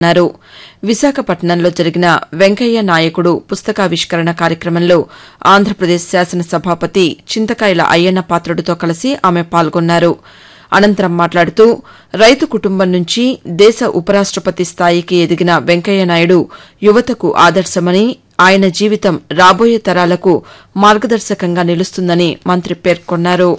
అన్నారు విశాఖపట్నంలో జరిగిన వెంకయ్య నాయకుడు పుస్తకావిష్కరణ కార్యక్రమంలో ఆంధ్రప్రదేశ్ శాసనసభాపతి చింతకాయల అయ్యన్న పాత్రుడితో కలిసి ఆమె పాల్గొన్నారు అనంతరం మాట్లాడుతూ రైతు కుటుంబం నుంచి దేశ ఉపరాష్టపతి స్థాయికి ఎదిగిన వెంకయ్యనాయుడు యువతకు ఆదర్శమని ఆయన జీవితం రాబోయే తరాలకు మార్గదర్శకంగా నిలుస్తుందని మంత్రి పేర్కొన్నారు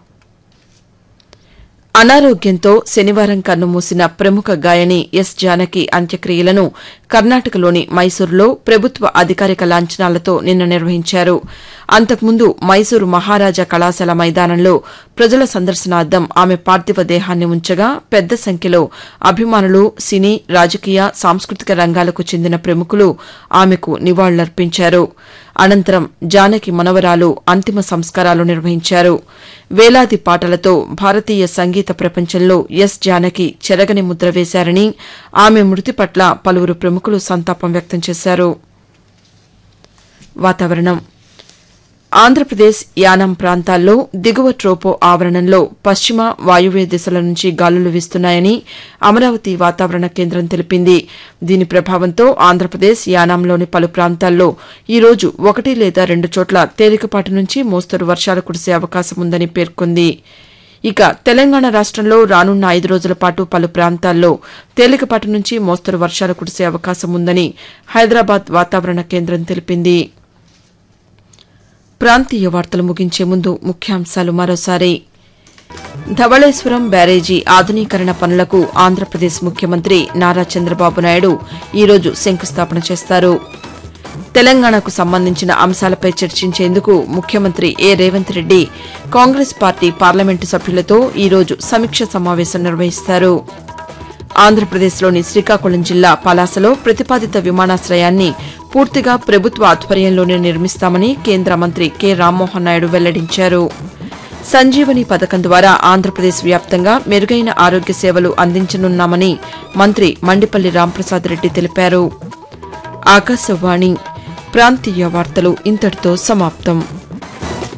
అనారోగ్యంతో శనివారం కన్నుమూసిన ప్రముఖ గాయని ఎస్ జానకి అంత్యక్రియలను కర్ణాటకలోని మైసూరులో ప్రభుత్వ అధికారిక లాంఛనాలతో నిన్న నిర్వహించారు అంతకుముందు మైసూరు మహారాజా కళాశాల మైదానంలో ప్రజల సందర్శనార్థం ఆమె పార్థివ దేహాన్ని ఉంచగా పెద్ద సంఖ్యలో అభిమానులు సినీ రాజకీయ సాంస్కృతిక రంగాలకు చెందిన ప్రముఖులు ఆమెకు నివాళులర్పించారు అనంతరం జానకి మనవరాలు అంతిమ సంస్కారాలు నిర్వహించారు వేలాది పాటలతో భారతీయ సంగీత ప్రపంచంలో ఎస్ జానకి చెరగని ముద్ర వేశారని ఆమె మృతి పట్ల పలువురు ప్రముఖులు సంతాపం వ్యక్తం చేశారు వాతావరణం ఆంధ్రప్రదేశ్ యానాం ప్రాంతాల్లో దిగువ ట్రోపో ఆవరణంలో పశ్చిమ వాయువ్య దిశల నుంచి గాలులు వీస్తున్నాయని అమరావతి వాతావరణ కేంద్రం తెలిపింది దీని ప్రభావంతో ఆంధ్రప్రదేశ్ యానాంలోని పలు ప్రాంతాల్లో ఈ రోజు ఒకటి లేదా రెండు చోట్ల తేలికపాటి నుంచి మోస్తరు వర్షాలు కురిసే అవకాశం ఉందని పేర్కొంది ఇక తెలంగాణ రాష్టంలో రానున్న ఐదు రోజుల పాటు పలు ప్రాంతాల్లో తేలికపాటి నుంచి మోస్తరు వర్షాలు కురిసే అవకాశం ఉందని హైదరాబాద్ వాతావరణ కేంద్రం తెలిపింది ప్రాంతీయ వార్తలు ముగించే ముందు ముఖ్యాంశాలు మరోసారి ధవళేశ్వరం బ్యారేజీ ఆధునీకరణ పనులకు ఆంధ్రప్రదేశ్ ముఖ్యమంత్రి నారా చంద్రబాబు నాయుడు ఈరోజు శంకుస్థాపన చేస్తారు తెలంగాణకు సంబంధించిన అంశాలపై చర్చించేందుకు ముఖ్యమంత్రి A Revanth Reddy Congress party parliament సభ్యులతో ఈరోజు సమీక్ష సమావేశం నిర్వహిస్తారు ఆంధ్రప్రదేశ్లోని శ్రీకాకుళం జిల్లా పలాసలో ప్రతిపాదిత విమానాశ్రయాన్ని పూర్తిగా ప్రభుత్వ ఆధ్వర్యంలోనే నిర్మిస్తామని కేంద్ర మంత్రి కె రామ్మోహన్ నాయుడు వెల్లడించారు సంజీవని పథకం ద్వారా ఆంధ్రప్రదేశ్ వ్యాప్తంగా మెరుగైన ఆరోగ్య సేవలు అందించనున్నామని మంత్రి మండిపల్లి రాంప్రసాద్ రెడ్డి తెలిపారు ఆకాశవాణి ప్రాంతీయ వార్తలు ఇంతటితో సమాప్తం